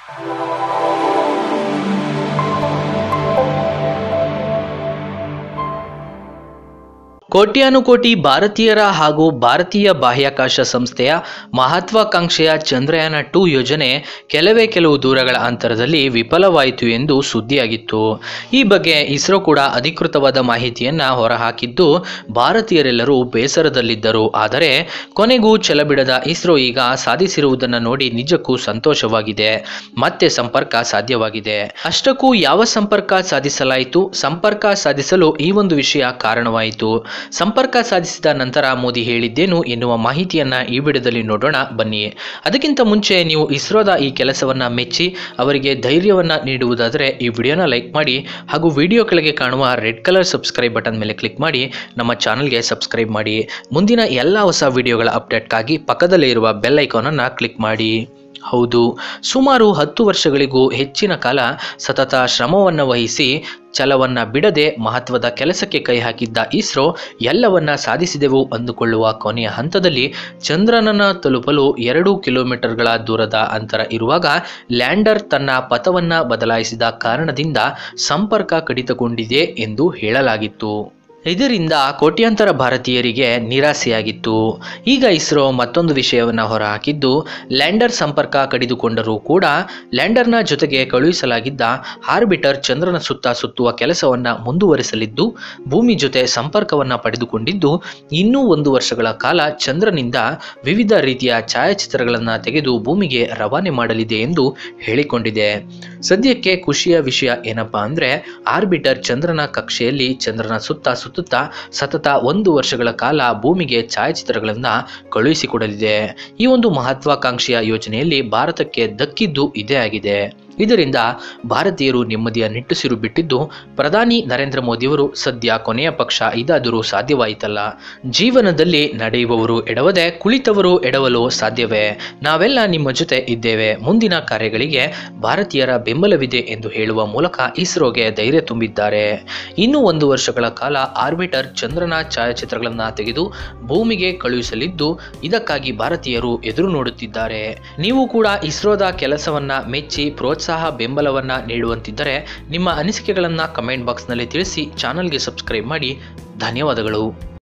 ಕೋಟ್ಯಾನುಕೋಟಿ ಭಾರತೀಯರ ಹಾಗೂ ಭಾರತೀಯ ಬಾಹ್ಯಾಕಾಶ ಸಂಸ್ಥೆಯ ಮಹತ್ವಾಕಾಂಕ್ಷೆಯ ಚಂದ್ರಯಾನ ಟೂ ಯೋಜನೆ ಕೆಲವೇ ಕೆಲವು ದೂರಗಳ ಅಂತರದಲ್ಲಿ ವಿಫಲವಾಯಿತು ಎಂದು ಸುದ್ದಿಯಾಗಿತ್ತು ಈ ಬಗ್ಗೆ ಇಸ್ರೋ ಕೂಡ ಅಧಿಕೃತವಾದ ಮಾಹಿತಿಯನ್ನ ಹೊರಹಾಕಿದ್ದು ಭಾರತೀಯರೆಲ್ಲರೂ ಬೇಸರದಲ್ಲಿದ್ದರು ಆದರೆ ಕೊನೆಗೂ ಛಲಬಿಡದ ಇಸ್ರೋ ಈಗ ಸಾಧಿಸಿರುವುದನ್ನು ನೋಡಿ ನಿಜಕ್ಕೂ ಸಂತೋಷವಾಗಿದೆ ಮತ್ತೆ ಸಂಪರ್ಕ ಸಾಧ್ಯವಾಗಿದೆ ಅಷ್ಟಕ್ಕೂ ಯಾವ ಸಂಪರ್ಕ ಸಾಧಿಸಲಾಯಿತು ಸಂಪರ್ಕ ಸಾಧಿಸಲು ಈ ಒಂದು ವಿಷಯ ಕಾರಣವಾಯಿತು ಸಂಪರ್ಕ ಸಾಧಿಸಿದ ನಂತರ ಮೋದಿ ಹೇಳಿದ್ದೇನು ಎನ್ನುವ ಮಾಹಿತಿಯನ್ನ ಈ ವಿಡಿಯೋದಲ್ಲಿ ನೋಡೋಣ ಬನ್ನಿ ಅದಕ್ಕಿಂತ ಮುಂಚೆ ನೀವು ಇಸ್ರೋದ ಈ ಕೆಲಸವನ್ನ ಮೆಚ್ಚಿ ಅವರಿಗೆ ಧೈರ್ಯವನ್ನ ನೀಡುವುದಾದರೆ ಈ ವಿಡಿಯೋನ ಲೈಕ್ ಮಾಡಿ ಹಾಗೂ ವಿಡಿಯೋ ಕೆಳಗೆ ಕಾಣುವ ರೆಡ್ ಕಲರ್ ಸಬ್ಸ್ಕ್ರೈಬ್ ಬಟನ್ ಮೇಲೆ ಕ್ಲಿಕ್ ಮಾಡಿ ನಮ್ಮ ಚಾನಲ್ಗೆ ಸಬ್ಸ್ಕ್ರೈಬ್ ಮಾಡಿ ಮುಂದಿನ ಎಲ್ಲ ಹೊಸ ವಿಡಿಯೋಗಳ ಅಪ್ಡೇಟ್ಗಾಗಿ ಪಕ್ಕದಲ್ಲೇ ಇರುವ ಬೆಲ್ ಐಕಾನನ್ನು ಕ್ಲಿಕ್ ಮಾಡಿ ಹೌದು ಸುಮಾರು ಹತ್ತು ವರ್ಷಗಳಿಗೂ ಹೆಚ್ಚಿನ ಕಾಲ ಸತತ ಶ್ರಮವನ್ನು ವಹಿಸಿ ಛಲವನ್ನ ಬಿಡದೆ ಮಹತ್ವದ ಕೆಲಸಕ್ಕೆ ಕೈ ಹಾಕಿದ್ದ ಇಸ್ರೋ ಎಲ್ಲವನ್ನ ಸಾಧಿಸಿದೆವು ಅಂದುಕೊಳ್ಳುವ ಕೊನೆಯ ಹಂತದಲ್ಲಿ ಚಂದ್ರನನ್ನ ತಲುಪಲು ಎರಡು ಕಿಲೋಮೀಟರ್ಗಳ ದೂರದ ಅಂತರ ಇರುವಾಗ ಲ್ಯಾಂಡರ್ ತನ್ನ ಪಥವನ್ನ ಬದಲಾಯಿಸಿದ ಕಾರಣದಿಂದ ಸಂಪರ್ಕ ಕಡಿತಗೊಂಡಿದೆ ಎಂದು ಹೇಳಲಾಗಿತ್ತು ಇದರಿಂದ ಕೋಟ್ಯಾಂತರ ಭಾರತೀಯರಿಗೆ ನಿರಾಸೆಯಾಗಿತ್ತು ಈಗ ಇಸ್ರೋ ಮತ್ತೊಂದು ವಿಷಯವನ್ನು ಹೊರಹಾಕಿದ್ದು ಲ್ಯಾಂಡರ್ ಸಂಪರ್ಕ ಕಡಿದುಕೊಂಡರೂ ಕೂಡ ಲ್ಯಾಂಡರ್ನ ಜೊತೆಗೆ ಕಳುಹಿಸಲಾಗಿದ್ದ ಆರ್ಬಿಟರ್ ಚಂದ್ರನ ಸುತ್ತ ಸುತ್ತುವ ಕೆಲಸವನ್ನು ಮುಂದುವರಿಸಲಿದ್ದು ಭೂಮಿ ಜೊತೆ ಸಂಪರ್ಕವನ್ನು ಪಡೆದುಕೊಂಡಿದ್ದು ಇನ್ನೂ ಒಂದು ವರ್ಷಗಳ ಕಾಲ ಚಂದ್ರನಿಂದ ವಿವಿಧ ರೀತಿಯ ಛಾಯಾಚಿತ್ರಗಳನ್ನು ತೆಗೆದು ಭೂಮಿಗೆ ರವಾನೆ ಮಾಡಲಿದೆ ಎಂದು ಹೇಳಿಕೊಂಡಿದೆ ಸದ್ಯಕ್ಕೆ ಖುಷಿಯ ವಿಷಯ ಏನಪ್ಪಾ ಅಂದ್ರೆ ಆರ್ಬಿಟರ್ ಚಂದ್ರನ ಕಕ್ಷೆಯಲ್ಲಿ ಚಂದ್ರನ ಸುತ್ತ ಸುತ್ತುತ್ತಾ ಸತತ ಒಂದು ವರ್ಷಗಳ ಕಾಲ ಭೂಮಿಗೆ ಛಾಯಾಚಿತ್ರಗಳನ್ನು ಕಳುಹಿಸಿಕೊಡಲಿದೆ ಈ ಒಂದು ಮಹತ್ವಾಕಾಂಕ್ಷೆಯ ಯೋಜನೆಯಲ್ಲಿ ಭಾರತಕ್ಕೆ ದಕ್ಕಿದ್ದು ಇದೇ ಆಗಿದೆ ಇದರಿಂದ ಭಾರತೀಯರು ನೆಮ್ಮದಿಯ ನಿಟ್ಟುಸಿರು ಬಿಟ್ಟಿದ್ದು ಪ್ರಧಾನಿ ನರೇಂದ್ರ ಮೋದಿಯವರು ಸದ್ಯ ಕೊನೆಯ ಪಕ್ಷ ಇದಾದರೂ ಸಾಧ್ಯವಾಯಿತಲ್ಲ ಜೀವನದಲ್ಲಿ ನಡೆಯುವವರು ಎಡವದೆ ಕುಳಿತವರು ಎಡವಲು ಸಾಧ್ಯವೇ ನಾವೆಲ್ಲ ನಿಮ್ಮ ಜೊತೆ ಇದ್ದೇವೆ ಮುಂದಿನ ಕಾರ್ಯಗಳಿಗೆ ಭಾರತೀಯರ ಬೆಂಬಲವಿದೆ ಎಂದು ಹೇಳುವ ಮೂಲಕ ಇಸ್ರೋಗೆ ಧೈರ್ಯ ತುಂಬಿದ್ದಾರೆ ಇನ್ನು ಒಂದು ವರ್ಷಗಳ ಕಾಲ ಆರ್ಬಿಟರ್ ಚಂದ್ರನ ಛಾಯಾಚಿತ್ರಗಳನ್ನು ತೆಗೆದು ಭೂಮಿಗೆ ಕಳುಹಿಸಲಿದ್ದು ಇದಕ್ಕಾಗಿ ಭಾರತೀಯರು ಎದುರು ನೋಡುತ್ತಿದ್ದಾರೆ ನೀವು ಕೂಡ ಇಸ್ರೋದ ಕೆಲಸವನ್ನ ಮೆಚ್ಚಿ ಪ್ರೋತ್ಸಾಹ ಬೆಂಬಲವನ್ನ ನೀಡುವಂತಿದ್ದರೆ ನಿಮ್ಮ ಅನಿಸಿಕೆಗಳನ್ನು ಕಮೆಂಟ್ ಬಾಕ್ಸ್ನಲ್ಲಿ ತಿಳಿಸಿ ಚಾನಲ್ಗೆ ಸಬ್ಸ್ಕ್ರೈಬ್ ಮಾಡಿ ಧನ್ಯವಾದಗಳು